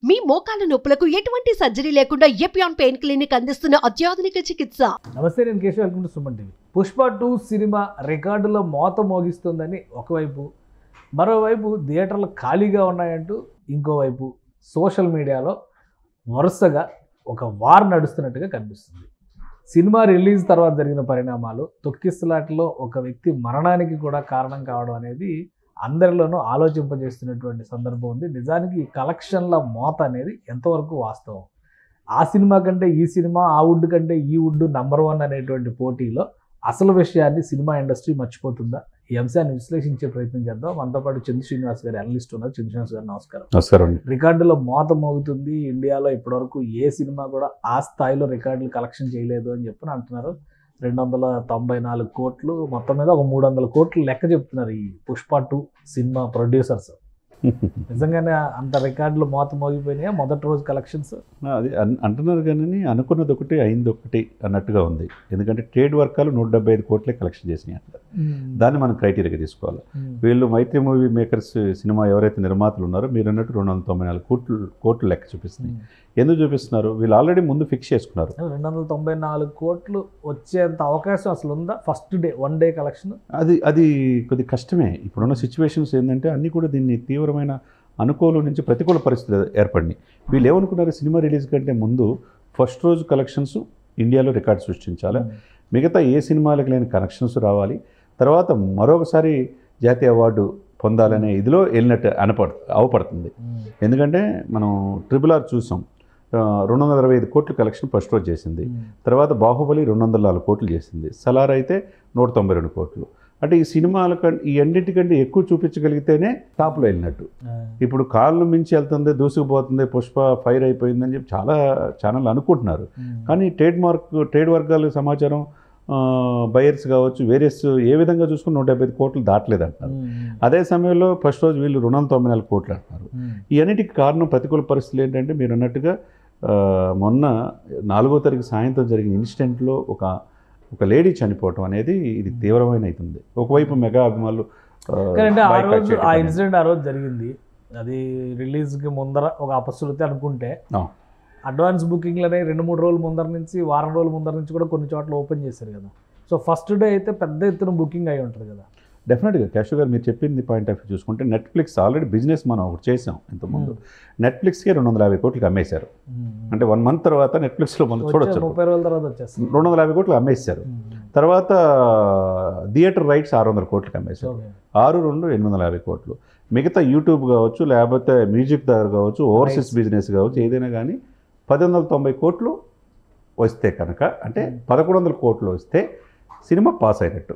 మీ మోకాల నొప్పులకు ఎటువంటి సర్జరీ లేకుండా ఎపియాన్ పెయిన్ క్లినిక్ అందిస్తున్న అత్యాధునిక చికిత్స నమస్తే నేను Keshav welcome to Suman TV Pushpa two cinema రికార్డులో మోత మోగిస్తుందని ఒకవైపు మరోవైపు థియేటర్లు ఖాళీగా ఉన్నాయంటూ ఇంకోవైపు సోషల్ మీడియాలో వరుసగా ఒక వార్ నడుస్తున్నట్టుగా కనిపిస్తుంది సినిమా రిలీజ్ తర్వాత జరిగిన పరిణామాలు తొక్కిసలాటలో ఒక వ్యక్తి మరణానికి కూడా కారణం కావడం అనేది అందరిలోనూ ఆలోచింపజేస్తున్నటువంటి సందర్భం ఉంది నిజానికి ఈ కలెక్షన్ల మోత అనేది ఎంతవరకు వాస్తవం ఆ సినిమా కంటే ఈ సినిమా ఆ వుడ్ కంటే ఈ వుడ్ నంబర్ వన్ అనేటువంటి పోటీలో అసలు విషయాన్ని సినిమా ఇండస్ట్రీ మర్చిపోతుందా ఈ అంశాన్ని విశ్లేషించే ప్రయత్నం చేద్దాం మనతో పాటు చంద్ర శ్రీనివాస్ గారు అనలిస్ట్ ఉన్నారు చంద్ర శ్రీనివాస్ గారు నమస్కారం నమస్కారం అండి రికార్డులో మోత మోగుతుంది ఇండియాలో ఇప్పటివరకు ఏ సినిమా కూడా ఆ స్థాయిలో రికార్డులు కలెక్షన్ చేయలేదు అని చెప్పి అంటున్నారు రెండు వందల తొంభై నాలుగు కోట్లు మొత్తం మీద ఒక మూడు వందల కోట్లు లెక్క చెప్తున్నారు ఈ పుష్ప టూ సినిమా ప్రొడ్యూసర్స్ నిజంగానే అంత రికార్డులు మోత మోగిపోయినాయా మొదటి రోజు కలెక్షన్స్ అది అన్- అంటున్నారు కానీ అనుకున్నది ఒకటి అయింది ఒకటి అన్నట్టుగా ఉంది ఎందుకంటే ట్రేడ్ వర్గాలు నూట డెబ్బై ఐదు కోట్లే కలెక్షన్ చేసినాయి అంట దాన్ని మనం క్రైటీరియాగా తీసుకోవాలి వీళ్ళు మైత్రి మూవీ మేకర్స్ సినిమా ఎవరైతే నిర్మాతలు ఉన్నారో మీరు అన్నట్టు రెండు వందల తొంభై నాలుగు కోట్లు కోట్లు లెక్క చూపిస్తున్నాయి ఎందుకు చూపిస్తున్నారు వీళ్ళు ఆల్రెడీ ముందు ఫిక్స్ చేసుకున్నారు రెండు వందల తొంభై నాలుగు కోట్లు వచ్చేంత అవకాశం అసలు ఉందా first day one day collection అది అది కొద్ది కష్టమే ఇప్పుడున్న సిచ్యువేషన్స్ ఏంటంటే అన్నీ కూడా దీన్ని తీవ్రమైన అనుకూలం నుంచి ప్రతికూల పరిస్థితులు ఏర్పడినాయి వీళ్ళు ఏమనుకున్నారు సినిమా రిలీజ్ కంటే ముందు ఫస్ట్ రోజు కలెక్షన్స్ ఇండియాలో రికార్డ్ సృష్టించాలి మిగతా ఏ సినిమాలకు లేని కనెక్షన్స్ రావాలి తర్వాత మరొకసారి జాతీయ అవార్డు పొందాలనే ఇదిలో వెళ్ళినట్టు అనపడ అవపడుతుంది ఎందుకంటే మనం ట్రిపుల్ ఆర్ చూసాం ఆ, రెండు వందల అరవై ఐదు కోట్లు కలెక్షన్ ఫస్ట్ రోజు చేసింది తర్వాత బాహుబలి రెండు వందల నాలుగు కోట్లు చేసింది సలార్ అయితే నూట తొంభై రెండు కోట్లు అంటే ఈ సినిమాల కంటే ఈ అన్నిటికంటే ఎక్కువ చూపించగలిగితేనే టాప్లో వెళ్ళినట్టు ఇప్పుడు కాళ్ళు మించి వెళ్తుంది దూసుకుపోతుంది పుష్ప ఫైర్ అయిపోయిందని చెప్పి చాలా ఛానల్ అనుకుంటున్నారు కానీ ట్రేడ్ మార్క్ ట్రేడ్ వర్గాల సమాచారం బయర్స్ కావచ్చు వేరియస్ ఏ విధంగా చూసుకుని నూట డెబ్బై ఐదు కోట్లు దాటలేదు అంటారు అదే సమయంలో ఫస్ట్ రోజు వీళ్ళు రెండు వందల తొంభై నాలుగు కోట్లు అంటున్నారు ఈ అన్నిటికి కారణం ప్రతికూల పరిస్థితులు ఏంటంటే మీరు అన్నట్టుగా ఆ, మొన్న నాలుగో తారీఖు సాయంత్రం జరిగిన ఇన్సిడెంట్లో ఒక ఒక లేడీ చనిపోవటం అనేది ఇది తీవ్రమైన అవుతుంది ఒకవైపు మెగా అభిమానులు ఆ, కానీ ఆ boycott రోజు చేయడం ఆ అనేది. ఇన్సిడెంట్ ఆ రోజు జరిగింది అది రిలీజ్కి ముందర ఒక అపశృతి అనుకుంటే ఆ. అడ్వాన్స్ బుకింగ్లు అనేవి రెండు మూడు రోజుల ముందర నుంచి వారం రోజుల ముందర నుంచి కూడా కొన్ని చోట్ల ఓపెన్ చేశారు కదా సో ఫస్ట్ డే అయితే పెద్ద ఎత్తున బుకింగ్ అయి ఉంటుంది కదా డెఫినెట్గా క్యాష్ గారు మీరు చెప్పింది పాయింట్ ఆఫ్ వ్యూ చూసుకుంటే నెట్ఫ్లిక్స్ ఆల్రెడీ బిజినెస్ మనం ఒకటి చేసాం ఇంతకుముందు నెట్ఫ్లిక్స్కే రెండు వందల యాభై కోట్లకి అమ్మేశారు అంటే వన్ మంత్ తర్వాత నెట్ఫ్లిక్స్లో మనం వచ్చే చూడొచ్చు ముప్పై రోజుల తర్వాత వచ్చేస్తుంది రెండు వందల యాభై కోట్లు అమ్మేశారు తర్వాత థియేటర్ రైట్స్ ఆరు వందల కోట్లకి అమ్మేశారు ఓకే ఆరు రెండు ఎనిమిది వందల యాభై కోట్లు మిగతా యూట్యూబ్ కావచ్చు లేకపోతే మ్యూజిక్ దగ్గర కావచ్చు ఓవర్సీస్ Rights. బిజినెస్ కావచ్చు ఏదైనా కానీ పది వందల తొంభై కోట్లు వస్తే కనుక అంటే పదకొండు వందల కోట్లు వస్తే సినిమా పాస్ అయినట్టు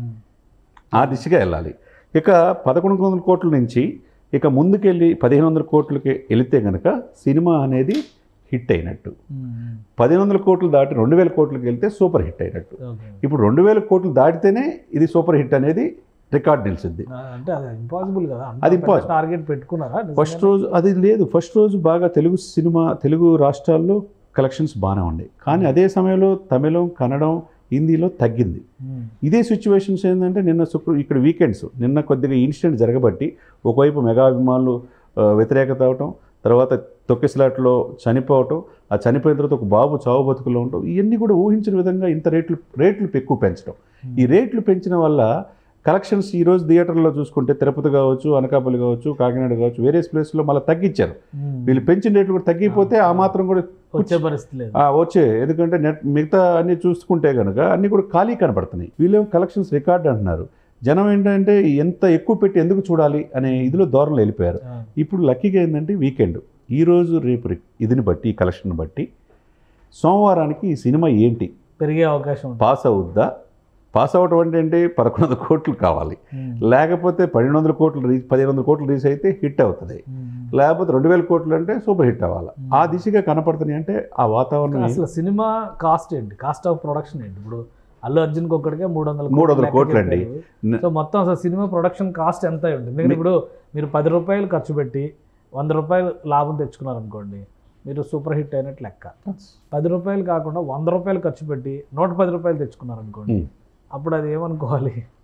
ఆ దిశగా వెళ్ళాలి ఇక పదకొండు వందల కోట్ల నుంచి ఇక ముందుకెళ్ళి పదిహేను వందల కోట్లకి వెళితే కనుక సినిమా అనేది హిట్ అయినట్టు పదిహేను వందల కోట్లు దాటి రెండు వేల కోట్లకి వెళ్తే సూపర్ హిట్ అయినట్టు ఓకే ఇప్పుడు రెండు వేల కోట్లు దాటితేనే ఇది సూపర్ హిట్ అనేది రికార్డ్ నిలిచింది అంటే అది ఇంపాసిబుల్ కదా అది impossible. టార్గెట్ పెట్టుకున్నారా ఫస్ట్ రోజు అది లేదు ఫస్ట్ రోజు బాగా తెలుగు సినిమా తెలుగు రాష్ట్రాల్లో కలెక్షన్స్ బాగానే ఉన్నాయి కానీ అదే సమయంలో తమిళం కన్నడం హిందీలో తగ్గింది ఉమ్. ఇదే సిచ్యువేషన్స్ ఏంటంటే నిన్న శుక్ర ఇక్కడ వీకెండ్స్ నిన్న కొద్దిగా ఇన్సిడెంట్ జరగబట్టి ఒకవైపు మెగా అభిమానులు ఆ, వ్యతిరేకత అవటం తర్వాత తొక్కిసలాట్లో చనిపోవటం ఆ చనిపోయిన తర్వాత ఒక బాబు చావు బతుకులో ఉండటం ఇవన్నీ కూడా ఊహించిన విధంగా ఇంత రేట్లు రేట్లు ఎక్కువ పెంచడం ఈ రేట్లు పెంచిన వల్ల కలెక్షన్స్ ఈరోజు థియేటర్లో చూసుకుంటే తిరుపతి కావచ్చు అనకాపల్లి కావచ్చు కాకినాడ కావచ్చు వేరే ప్లేస్లో మళ్ళీ తగ్గించారు ఉమ్. వీళ్ళు పెంచిన రేట్లు కూడా తగ్గిపోతే ఆ మాత్రం కూడా వచ్చే పరిస్థితి లేదు ఆ, వచ్చే ఎందుకంటే నెట్ మిగతా అన్ని చూసుకుంటే కనుక అన్ని కూడా ఖాళీ కనపడుతున్నాయి వీళ్ళేమో కలెక్షన్స్ రికార్డ్ అంటున్నారు జనం ఏంటంటే ఎంత ఎక్కువ పెట్టి ఎందుకు చూడాలి అనే ఇదిలో దూరంలో వెళ్ళిపోయారు ఆ. ఇప్పుడు లక్కీగా ఏంటంటే వీకెండ్ ఈరోజు రేపు రి- ఇదిని బట్టి ఈ కలెక్షన్ బట్టి సోమవారానికి ఈ సినిమా ఏంటి పెరిగే అవకాశం ఉంటుంది పాస్ అవుద్దా పాస్ అవటం అంటే ఏంటి పదకొండు వందల కోట్లు కావాలి ఉమ్. లేకపోతే పన్నెండు వందల కోట్లు రీచ్ పదిహేను వందల కోట్లు రీచ్ అయితే హిట్ అవుతుంది ఉమ్. లేకపోతే రెండు వేల కోట్లు అంటే సూపర్ హిట్ అవ్వాలి Hmm. ఆ దిశగా కనపడుతున్నాయి అంటే ఆ వాతావరణం అసలు సినిమా కాస్ట్ ఏంటి కాస్ట్ ఆఫ్ ప్రొడక్షన్ ఏంటి ఇప్పుడు అల్లు అర్జున్కి ఒక్కడికే మూడు వందల మూడు వందల లెక్క కోట్లు అండి. చెప్పారు. సో మొత్తం అసలు సినిమా ప్రొడక్షన్ కాస్ట్ ఎంత అయి ఉంటుంది ఎందుకంటే ఇప్పుడు మీరు పది రూపాయలు ఖర్చు పెట్టి వంద రూపాయలు లాభం తెచ్చుకున్నారు అనుకోండి మీరు సూపర్ హిట్ అయినట్టు లెక్క పది రూపాయలు కాకుండా వంద రూపాయలు ఖర్చు పెట్టి నూట పది రూపాయలు తెచ్చుకున్నారు అనుకోండి Hmm. అప్పుడు అది ఏమనుకోవాలి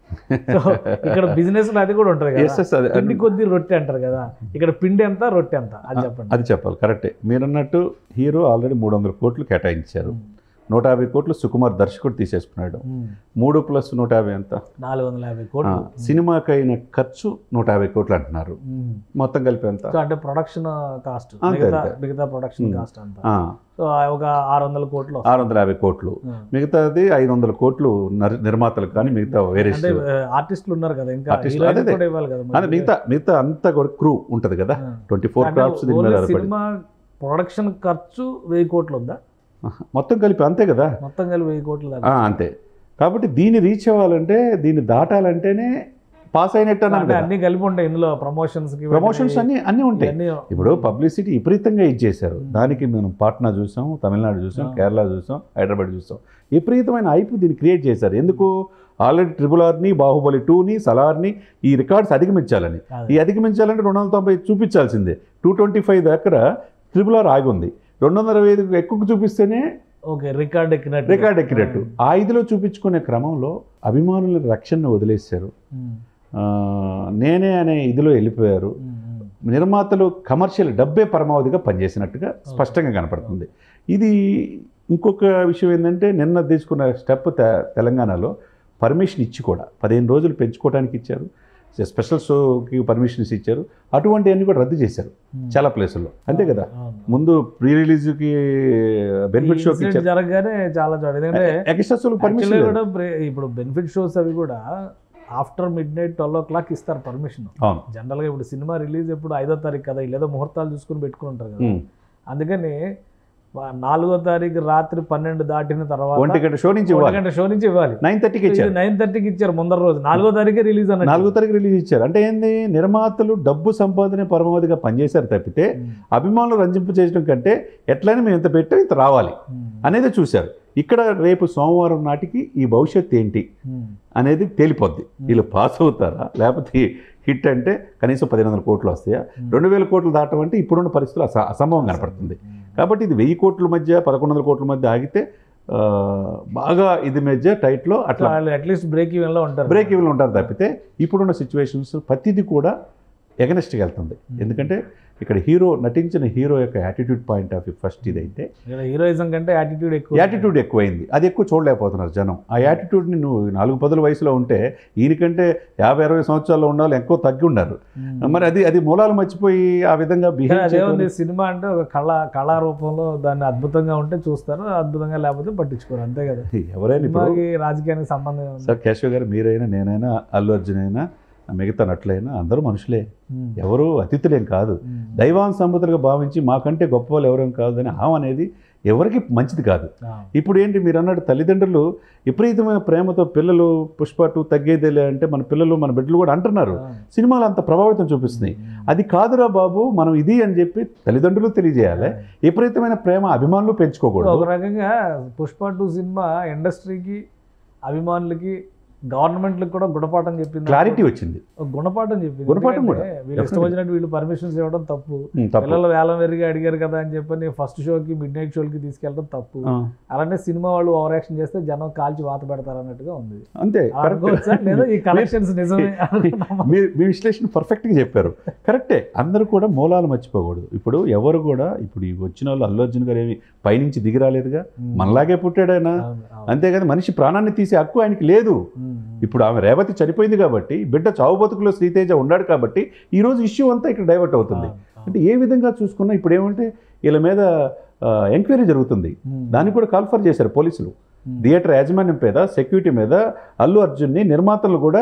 సో ఇక్కడ బిజినెస్ లో అది కూడా ఉంటుంది Yes, కదా yes, అది- పిండి కొద్ది రొట్టె అంటారు కదా ఇక్కడ పిండి ఎంత రొట్టె ఎంత అది చెప్పండి అది చెప్పాలి కరెక్టే మీరన్నట్టు హీరో ఆల్రెడీ మూడు వందల కోట్లు కేటాయించారు నూట యాభై కోట్లు సుకుమార్ దర్శకుడు తీసేసుకున్నాడు ఉమ్. మూడు ప్లస్ నూట యాభై ఎంత నాలుగు వందల యాభై ఆ, కోట్లు సినిమాకి అయిన ఖర్చు నూట యాభై కోట్లు అంటున్నారు ఉమ్. మొత్తం కలిపి ఎంత సో అంటే ప్రొడక్షన్ కాస్ట్ అంతే, మిగతా అంతే. మిగతా ప్రొడక్షన్ ఉమ్. కాస్ట్ అంతా ఆ, సో ఒక ఆరు వందల కోట్లు ఆరు వందల యాభై కోట్లు వస్తాయి. మిగతాది ఐదు వందల కోట్లు నర్- నిర్మాతలకు కానీ మిగతా వేరే అంటే ఆర్టిస్టులు ఉన్నారు కదా ఇంకా Artist- హీరోయిన్ అదే, అదే. కూడా ఇవ్వాలి కదా అంటే మరి. మిగతా మిగతా అంతా కూడా క్రూ ఉంటుంది కదా ఆ. ట్వంటీ ఫోర్ అంటే క్రాఫ్ట్స్ దీని మీద ఓన్లీ ఆధారపడి సినిమా ప్రొడక్షన్ ఖర్చు వెయ్యి కోట్లు ఉందా మొత్తం కలిపి అంతే కదా మొత్తం కలిపి వెయ్యి కోట్లు ఆ, దాకా అంతే కాబట్టి దీన్ని రీచ్ అవ్వాలంటే దీన్ని దాటాలంటేనే పాస్ అయినట్టు అన్నాను అంటే కదా. అన్ని కలిపి ఉంటాయి ఇందులో ప్రమోషన్స్ కి ప్రమోషన్స్ అన్ని అన్నీ ఉంటాయి ఇవన్నీ- ఇప్పుడు పబ్లిసిటీ విపరీతంగా ఇచ్చేశారు Hmm. దానికి మనం పాట్నా చూసాం తమిళనాడు చూసాం Ah. కేరళ చూసాం హైదరాబాద్ చూసాం విపరీతమైన ఐపు దీన్ని క్రియేట్ చేశారు ఎందుకు ఆల్రెడీ ట్రిపుల్ ఆర్ని బాహుబలి టూని సలార్ని ఈ రికార్డ్స్ అధిగమించాలని అదే. ఈ అధిగమించాలంటే రెండు వందల తొంభై చూపించాల్సిందే టూ ట్వంటీ ఫైవ్ దగ్గర ట్రిపుల్ ఆర్ ఆగి ఉంది రెండు వందల అరవై ఐదుకు ఎక్కువ చూపిస్తేనే ఓకే రికార్డ్ ఎక్కినట్టు రికార్డ్ ఎక్కినట్టు ఆ ఐదులో చూపించుకునే క్రమంలో అభిమానుల రక్షణను వదిలేశారు ఉమ్, ఆ, నేనే అనే ఇదిలో వెళ్ళిపోయారు ఉమ్, ఉమ్. నిర్మాతలు కమర్షియల్ డబ్బే పరమావధిగా పనిచేసినట్టుగా స్పష్టంగా కనపడుతుంది ఇది ఇంకొక విషయం ఏంటంటే నిన్న తీసుకున్న స్టెప్ తె- తెలంగాణలో పర్మిషన్ ఇచ్చి కూడా పదిహేను రోజులు పెంచుకోవడానికి ఇచ్చారు స్పెషల్ షోకి పర్మిషన్స్ ఇచ్చారు అటువంటివన్నీ కూడా రద్దు చేశారు ఉమ్. చాలా ప్లేసుల్లో అంతే కదా అవును. ముందు ప్రీ రిలీజ్కి బెనిఫిట్ ఈ షోకి incident ఇచ్చారు జరగగానే చాలా చోట ఎందుకంటే ఎక్స్ట్రా షోకి పర్మిషన్ actually లేదు. కూడా బ్రే- ఇప్పుడు బెనిఫిట్ షోస్ అవి కూడా after midnight twelve o'clock ఇస్తారు పర్మిషన్ అవును జనరల్గా ఇప్పుడు సినిమా రిలీజ్ ఎప్పుడు ఐదో తారీఖు కదా లేదా ముహూర్తాలు చూసుకుని పెట్టుకుని ఉంటారు కదా ఉమ్. అందుకని వా- నాలుగో తారీఖు రాత్రి పన్నెండు దాటిన తర్వాత ఒంటి గంట షో నుంచి ఒంటి ఇవ్వాలి గంట షో నుంచి ఇవ్వాలి నైన్ థర్టీకి ఇచ్చారు నైన్ థర్టీకి ఇచ్చారు ముందర రోజు నాలుగో తారీఖే రిలీజ్ అన్నట్టు నాలుగో తారీఖు రిలీజ్ ఇచ్చారు అంటే ఏంది నిర్మాతలు డబ్బు సంపాదనే పరమావధిగా పనిచేశారు తప్పితే ఉమ్, అభిమానులు రంజింపు చేయడం కంటే ఎట్లయినా మేము ఇంత పెట్టాం ఇంత రావాలి ఉమ్, అనేది చూశారు ఇక్కడ రేపు సోమవారం నాటికి ఈ భవిష్యత్తు ఏంటి ఉమ్, అనేది తేలిపోద్ది వీళ్ళు పాస్ అవుతారా లేకపోతే హిట్ అంటే కనీసం పదిహేను వందల కోట్లు వస్తాయా ఉమ్. రెండు వేల కోట్లు దాటం అంటే ఇప్పుడున్న పరిస్థితులు అస అసంభవం కనపడుతుంది ఉమ్. కాబట్టి ఇది వెయ్యి కోట్ల మధ్య పదకొండు వందల కోట్ల మధ్య ఆగితే ఆ, బాగా ఇది మధ్య టైట్లో అట్లా వాళ్ళు అట్లీస్ట్ బ్రేక్ ఈవెన్ లో ఉంటారు బ్రేక్ ఈవెన్ ఉంటారు తప్పితే ఇప్పుడున్న సిచ్యువేషన్స్ ప్రతిదీ కూడా ఎగనెస్ట్కి వెళ్తుంది ఎందుకంటే ఇక్కడ హీరో నటించిన హీరో యొక్క attitude point of view first ఇదైతే ఇక్కడ హీరోయిజం కంటే యాటిట్యూడ్ ఎక్కువ యాటిట్యూడ్ ఎక్కువైంది అది ఎక్కువ చూడలేకపోతున్నారు జనం ఆ యాటిట్యూడ్ని నువ్వు నాలుగు పదుల వయసులో ఉంటే ఈయనకంటే యాభై అరవై సంవత్సరాల్లో ఉండాలి ఎక్కువ తగ్గి ఉన్నారు ఉమ్. మరి అది అది మూలాలు మర్చిపోయి ఆ విధంగా కానీ బిహేవ్ అదేముంది సినిమా అంటే ఒక కళ కళా రూపంలో దాన్ని అద్భుతంగా ఉంటే చూస్తారు అద్భుతంగా లేకపోతే పట్టించుకోరు అంతే కదా ఎవరైనా ఇప్పుడు సినిమాకి రాజకీయానికి సంబంధం ఏముంది? సార్ కేశవ్ గారు మీరైనా నేనైనా అల్లు అర్జున్ అయినా మిగతా నటులైనా అందరూ మనుషులే ఉమ్. ఎవరు అతిథులేం కాదు ఉమ్. దైవాన్ సంబుతులుగా భావించి మాకంటే గొప్ప వాళ్ళు ఎవరేం కాదు అని హాం అనేది ఎవరికి మంచిది కాదు ఆ. ఇప్పుడు ఏంటి మీరు అన్నట్టు తల్లిదండ్రులు విపరీతమైన ప్రేమతో పిల్లలు పుష్ప టూ తగ్గేదేలే అంటే మన పిల్లలు మన బిడ్డలు కూడా అంటున్నారు ఆ. సినిమాలు అంత ప్రభావితం చూపిస్తున్నాయి అది కాదురా బాబు మనం ఇది అని చెప్పి తల్లిదండ్రులు తెలియజేయాలి విపరీతమైన ప్రేమ అభిమానులు ఒక పెంచుకోకూడదు రకంగా పుష్ప టూ సినిమా ఇండస్ట్రీకి అభిమానులకి గవర్నమెంట్లకు కూడా గుణపాఠం చెప్పింది క్లారిటీ వచ్చింది ఒక గుణపాఠం చెప్పింది గుణపాఠం కూడా. ఎందుకంటే వీళ్ళు ఇష్టం Definitely. వచ్చినట్టు వీళ్ళు పర్మిషన్స్ ఇవ్వడం తప్పు ఉమ్, తప్పు పిల్లలు వేలం వెరిగా అడిగారు కదా అని చెప్పి ఫస్ట్ షోకి మిడ్ నైట్ షోకి తీసుకెళ్ళడం తప్పు ఆ, అలానే సినిమా వాళ్ళు ఓవర్ యాక్షన్ చేస్తే జనం కాల్చి వాత పెడతారు అన్నట్టుగా ఉంది అంతే అలా అనుకోవచ్చా? లేదా ఈ కలెక్షన్స్ నిజమే అనుకుందామా? మీ మీ విశ్లేషణ పర్ఫెక్ట్గా చెప్పారు కరెక్టే అందరూ కూడా మూలాలు మర్చిపోకూడదు ఇప్పుడు ఎవరు కూడా ఇప్పుడు ఈ వచ్చిన వాళ్ళు అల్లు అర్జున్ గారు ఏమి పైనుంచి దిగి రాలేదుగా మనలాగే పుట్టాడైనా అవును, అవును. అంతేగాని మనిషి ప్రాణాన్ని తీసే హక్కు ఆయనకి లేదు ఉమ్, ఇప్పుడు ఆమె రేవతి చనిపోయింది కాబట్టి బిడ్డ చావు బతుకులో శ్రీతేజ ఉన్నాడు కాబట్టి ఈ రోజు ఇష్యూ అంతా ఇక్కడ డైవర్ట్ అవుతుంది అవును, అవును. అంటే ఏ విధంగా చూసుకున్నా ఇప్పుడు ఏమంటే వీళ్ళ మీద ఎంక్వైరీ జరుగుతుంది ఉమ్, దానికి కూడా కాల్ఫర్ చేశారు పోలీసులు ఉమ్, థియేటర్ యాజమాన్యం మీద సెక్యూరిటీ మీద అల్లు అర్జున్ని నిర్మాతలు కూడా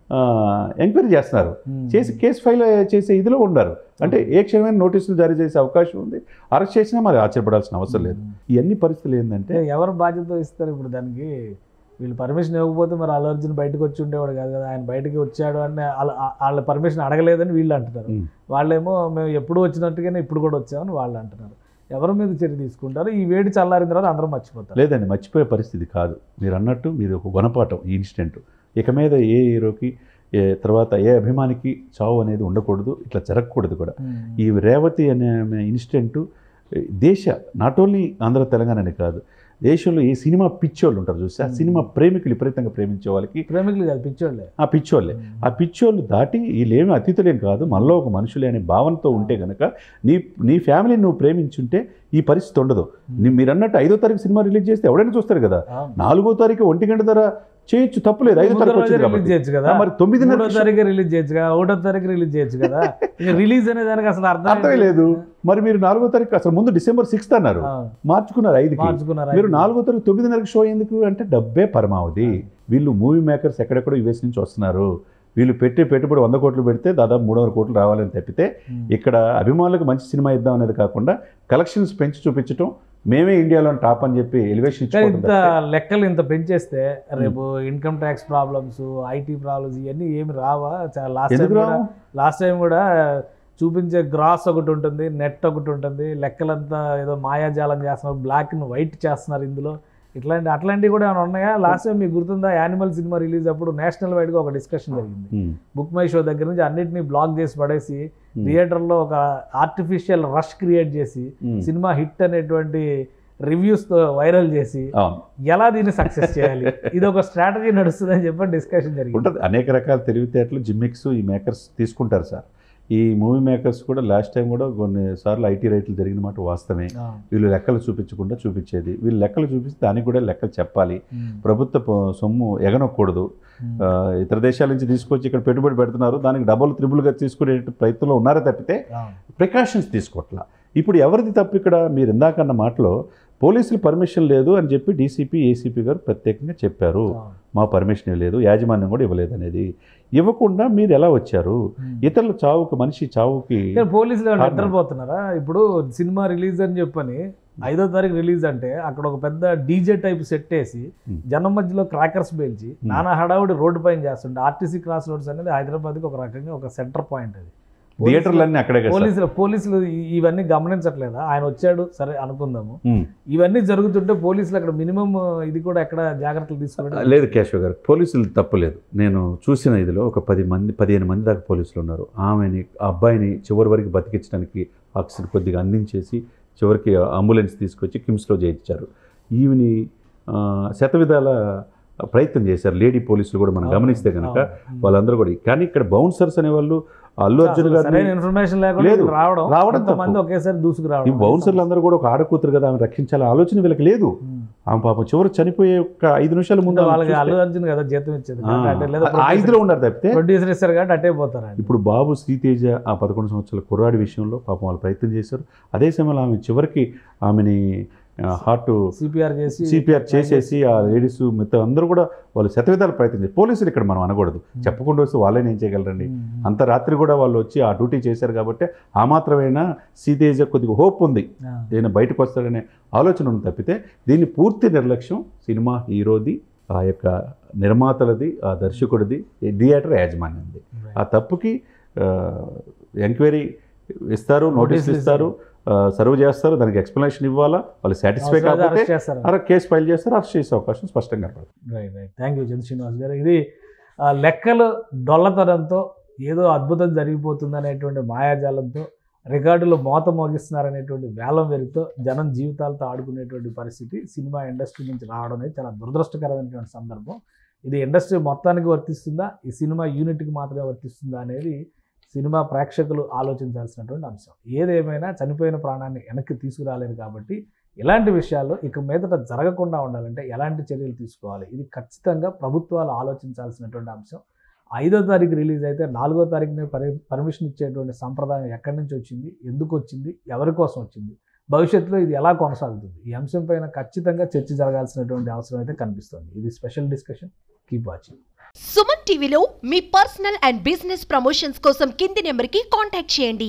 ఎంక్వైరీ చేస్తున్నారు ఉమ్, చేసి కేసు ఫైల్ చేసే ఇదిలో ఉన్నారు అంటే ఏ క్షణమైన నోటీసులు జారీ చేసే అవకాశం ఉంది అరెస్ట్ చేసినా మరి ఆశ్చర్యపడాల్సిన అవసరం లేదు ఉమ్. ఇవన్నీ పరిస్థితులు ఏంటంటే అంటే ఎవరు బాధ్యత ఇస్తారు ఇప్పుడు దానికి వీళ్ళు పర్మిషన్ ఇవ్వకపోతే మరి అల్లు అర్జున్ బయటకు వచ్చి ఉండేవాడు కాదు కదా ఆయన బయటకి వచ్చాడు అని వాళ్ళ- వాళ్ళ పర్మిషన్ అడగలేదని వీళ్ళు అంటున్నారు ఉమ్. వాళ్ళేమో మేము ఎప్పుడు వచ్చినట్టుగానే ఇప్పుడు కూడా వచ్చామని వాళ్ళు అంటున్నారు ఎవరి మీద చర్య తీసుకుంటారు ఈ వేడి చల్లారిన తర్వాత అందరూ మర్చిపోతారు లేదండి మర్చిపోయే పరిస్థితి కాదు మీరు అన్నట్టు మీది ఒక గుణపాఠం ఈ ఇన్సిడెంట్ ఇక మీద ఏ హీరోకి ఏ తర్వాత ఏ అభిమానికి చావు అనేది ఉండకూడదు ఇట్లా జరగకూడదు కూడా ఉమ్. ఈ రేవతి అనే ఆమె ఇన్సిడెంట్ దేశ నాట్ ఓన్లీ ఆంధ్ర తెలంగాణ అనే కాదు దేశంలో ఈ సినిమా పిచ్చోళ్ళు ఉంటారు చూసి ఆ Hmm. సినిమా ప్రేమికులు విపరీతంగా ప్రేమించే వాళ్ళకి ప్రేమికులు కాదు పిచ్చోళ్ళే ఆ పిచ్చోళ్ళే ఆ పిచ్చోళ్ళు దాటి వీళ్ళేమి అతిథులేం కాదు మనలో ఒక మనుషులే అనే భావనతో ఉంటే గనక నీ నీ ఫ్యామిలీని నువ్వు ప్రేమించుంటే ఈ పరిస్థితి ఉండదు నీ- మీరు అన్నట్టు ఐదో తారీఖు సినిమా రిలీజ్ చేస్తే ఎవడైనా చూస్తారు కదా అవును. నాలుగో తారీఖు ఒంటి గంట ధర చేయొచ్చు తప్పులేదు ఐదో ముందు తారీఖు రోజే వచ్చింది రిలీజ్ కాబట్టి చేయొచ్చు కదా ఆ, మరి తొమ్మిదిన్నర మూడో తారీఖు రిలీజ్ చేయొచ్చు కదా ఒకటో తారీఖు రిలీజ్ చేయొచ్చు కదా ఇక రిలీజ్ అనే దానికి అసలు అర్థం అర్థమే లేదు మరి మీరు నాలుగో తారీఖు అసలు ముందు డిసెంబర్ సిక్స్త్ అన్నారు మార్చుకున్నారు ఐదుకి మార్చుకున్నారు మీరు నాలుగో తారీఖు తొమ్మిదిన్నరకు షో ఎందుకు అంటే డబ్బే పరమావధి వీళ్ళు మూవీ మేకర్స్ ఎక్కడెక్కడో యుఎస్ నుంచి వస్తున్నారు వీళ్ళు పెట్టే పెట్టుబడి వంద కోట్లు పెడితే దాదాపు మూడు వందల కోట్లు రావాలని తప్పితే ఇక్కడ అభిమానులకు మంచి సినిమా ఇద్దాం అనేది కాకుండా కలెక్షన్స్ పెంచి చూపించడం మేమే ఇండియాలో టాప్ అని చెప్పి ఎలివేషన్ కానీ ఇచ్చుకోవడం ఇంత తప్పితే లెక్కలు ఇంత పెంచేస్తే రేపు income tax problems IT problems ఇవన్నీ ఏమి రావా లాస్ట్ టైం ఎందుకు కూడా రావు లాస్ట్ టైం కూడా చూపించే గ్రాస్ ఒకటి ఉంటుంది నెట్ ఒకటి ఉంటుంది లెక్కలంతా ఏదో మాయాజాలం చేస్తున్నారు బ్లాక్ వైట్ చేస్తున్నారు ఇందులో ఇట్లాంటి అట్లాంటివి కూడా ఏమైనా ఉన్నాయా లాస్ట్ టైం మీకు గుర్తుందా యానిమల్ సినిమా రిలీజ్ అప్పుడు నేషనల్ వైడ్గా ఒక డిస్కషన్ జరిగింది ఉమ్, బుక్ మై షో దగ్గర నుంచి అన్నిటిని బ్లాక్ చేసి పడేసి ఉమ్, థియేటర్లో ఒక ఆర్టిఫిషియల్ రష్ క్రియేట్ చేసి ఉమ్. సినిమా హిట్ అనేటువంటి రివ్యూస్తో వైరల్ చేసి అవును ఎలా దీన్ని సక్సెస్ చేయాలి ఇది ఒక స్ట్రాటజీ నడుస్తుందని చెప్పి డిస్కషన్ జరిగింది ఉంటుంది అనేక రకాల తెలివితేటలు జిమ్మిక్స్ ఈ మేకర్స్ తీసుకుంటారు సార్ ఈ మూవీ మేకర్స్ కూడా లాస్ట్ టైం కూడా కొన్నిసార్లు ఐటీ రేట్లు జరిగిన మాట వాస్తవమే ఆ, వీళ్ళు లెక్కలు చూపించకుండా చూపించేది వీళ్ళు లెక్కలు చూపిస్తే దానికి కూడా లెక్కలు చెప్పాలి ఉమ్, ప్రభుత్వ ప- సొమ్ము ఎగనొక్కకూడదు ఉమ్, ఆ, ఇతర దేశాల నుంచి తీసుకొచ్చి ఇక్కడ పెట్టుబడి పెడుతున్నారు దానికి డబుల్ త్రిబుల్గా తీసుకునే ప్రయత్నంలో ఉన్నారే తప్పితే ఆ, ప్రికాషన్స్ తీసుకోవట్లా ఇప్పుడు ఎవరిది తప్పు ఇక్కడ మీరు ఇందాకన్న మాటలో పోలీసులు పర్మిషన్ లేదు అని చెప్పి డీసీపీ ఏసీపీ గారు ప్రత్యేకంగా చెప్పారు ఆ, మా పర్మిషన్ ఇవ్వలేదు యాజమాన్యం కూడా ఇవ్వలేదు అనేది ఇవ్వకుండా మీరు ఎలా వచ్చారు ఉమ్. ఇతరుల చావుకి మనిషి చావుకి కానీ పోలీసులు ఏమైనా కారణం. నిద్రపోతున్నారా ఇప్పుడు సినిమా రిలీజ్ అని చెప్పని ఐదో తారీఖు రిలీజ్ అంటే అక్కడ ఒక పెద్ద డీజే టైప్ సెట్ వేసి Hmm. జనం మధ్యలో క్రాకర్స్ పేల్చి నానా హడావుడి రోడ్డు పైన చేస్తుంటే ఆర్టీసీ క్రాస్ రోడ్స్ అనేది హైదరాబాద్కి ఒక రకంగా ఒక సెంటర్ పాయింట్ అది థియేటర్లన్నీ అక్కడే కదా సార్. పోలీసులు పోలీసులు ఈ- ఇవన్నీ గమనించట్లేదా ఆయన వచ్చాడు సరే అనుకుందాము ఉమ్. ఇవన్నీ జరుగుతుంటే పోలీసులు అక్కడ మినిమం ఇది కూడా ఎక్కడ జాగ్రత్తలు తీసుకోవడం లేదు కేశవ్ గారు పోలీసులు తప్పులేదు నేను చూసిన ఇదిలో ఒక పది మంది పదిహేను మంది దాకా పోలీసులు ఉన్నారు ఆమెని ఆ అబ్బాయిని చివరి వరకు బతికించడానికి ఆక్సిజన్ కొద్దిగా అందించేసి చివరికి అంబులెన్స్ తీసుకొచ్చి కిమ్స్లో చేయించారు ఈవిని ఆ, శతవిధాల ప్రయత్నం చేశారు లేడీ పోలీసులు కూడా మనం గమనిస్తే కనుక వాళ్ళందరూ కూడా కానీ ఇక్కడ బౌన్సర్స్ అనేవాళ్ళు అల్లు అర్జున్ గారిని సరైన ఇన్ఫర్మేషన్ లేకుండా లేదు. రావడం రావడం మంది తప్పు. ఒకేసారి దూసుకు రావడం ఈ బౌన్సర్లు అందరూ కూడా ఒక ఆడకూతురు కదా ఆమె రక్షించాలని ఆలోచన వీళ్ళకి లేదు ఉమ్. ఆమె పాపం చివరి చనిపోయే ఒక ఐదు నిమిషాల ముందు అంటే ఆమె వాళ్ళకి చూస్తే- అల్లు అర్జున్ కదా జీతం ఇచ్చేది ఆ, అంటే లేదా ఆ ఐదులో ఉన్నారు తప్పితే ప్రొడ్యూసర్ ఇస్తారు కాబట్టి అట్టే పోతారు ఆయన. ఇప్పుడు బాబు శ్రీతేజ ఆ పదకొండు సంవత్సరాల కుర్రాడి విషయంలో పాపం వాళ్ళు ప్రయత్నం చేశారు అదే సమయంలో ఆమె చివరికి ఆమెని హార్ట్ సిపిఆర్ చేసి సిపిఆర్ చేసేసి ఆ లేడీస్ మిగతా అందరూ కూడా వాళ్ళు శతవిధాలు ప్రయత్నం చేశారు పోలీసులు ఇక్కడ మనం అనకూడదు చెప్పకుండా వస్తే వాళ్ళని ఏం చేయగలరండి ఉమ్. అంత రాత్రి కూడా వాళ్ళు వచ్చి ఆ డ్యూటీ చేశారు కాబట్టి ఆ మాత్రమైనా శ్రీతేజ కొద్దిగా హోప్ ఉంది ఆ. ఈయన బయటకు వస్తాడనే ఆలోచన ఉంది తప్పితే దీన్ని పూర్తి నిర్లక్ష్యం సినిమా హీరోది ఆ యొక్క నిర్మాతలది ఆ దర్శకుడిది ఈ థియేటర్ యాజమాన్యంది ఆ తప్పుకి ఎంక్వైరీ ఇస్తారు నోటీసులు నోటీసులు ఇస్తారు సర్వ్ చేస్తారు దానికి ఎక్స్ప్లెనేషన్ ఇవ్వాలా వాళ్ళు సాటిస్ఫై అవసరమైతే కాకపోతే అరెస్ట్ చేస్తారు అరే కేసు ఫైల్ చేస్తారు అరెస్ట్ చేసే అవకాశం స్పష్టంగా కనపడుతుంది right right thank you Chandra Srinivas garu ఇది ఆ, లెక్కలు డొల్లతనంతో ఏదో అద్భుతం జరిగిపోతుంది అనేటువంటి మాయాజాలంతో రికార్డులు మోత మోగిస్తున్నారనేటువంటి వేలం వెరితో జనం జీవితాలతో ఆడుకునేటువంటి పరిస్థితి సినిమా ఇండస్ట్రీ నుంచి రావడం అనేది చాలా దురదృష్టకరమైనటువంటి సందర్భం ఇది ఇండస్ట్రీ మొత్తానికి వర్తిస్తుందా ఈ సినిమా యూనిట్కి మాత్రమే వర్తిస్తుందా అనేది సినిమా ప్రేక్షకులు ఆలోచించాల్సినటువంటి అంశం ఏదేమైనా చనిపోయిన ప్రాణాన్ని వెనక్కి తీసుకురాలేదు కాబట్టి ఇలాంటి విషయాల్లో ఇక మీదట జరగకుండా ఉండాలంటే ఎలాంటి చర్యలు తీసుకోవాలి ఇది ఖచ్చితంగా ప్రభుత్వాలు ఆలోచించాల్సినటువంటి అంశం ఐదో తారీఖు రిలీజ్ అయితే నాలుగో తారీఖునే పరి పర్మిషన్ ఇచ్చేటువంటి సంప్రదాయం ఎక్కడి నుంచి వచ్చింది ఎందుకు వచ్చింది ఎవరి కోసం వచ్చింది భవిష్యత్తులో ఇది ఎలా కొనసాగుతుంది ఈ అంశం పైన ఖచ్చితంగా చర్చ జరగాల్సినటువంటి అవసరం అయితే కనిపిస్తుంది ఇది special discussion keep watching Suman టీవీలో మీ పర్సనల్ అండ్ బిజినెస్ ప్రమోషన్స్ కోసం కింది నెంబర్కి కాంటాక్ట్ చేయండి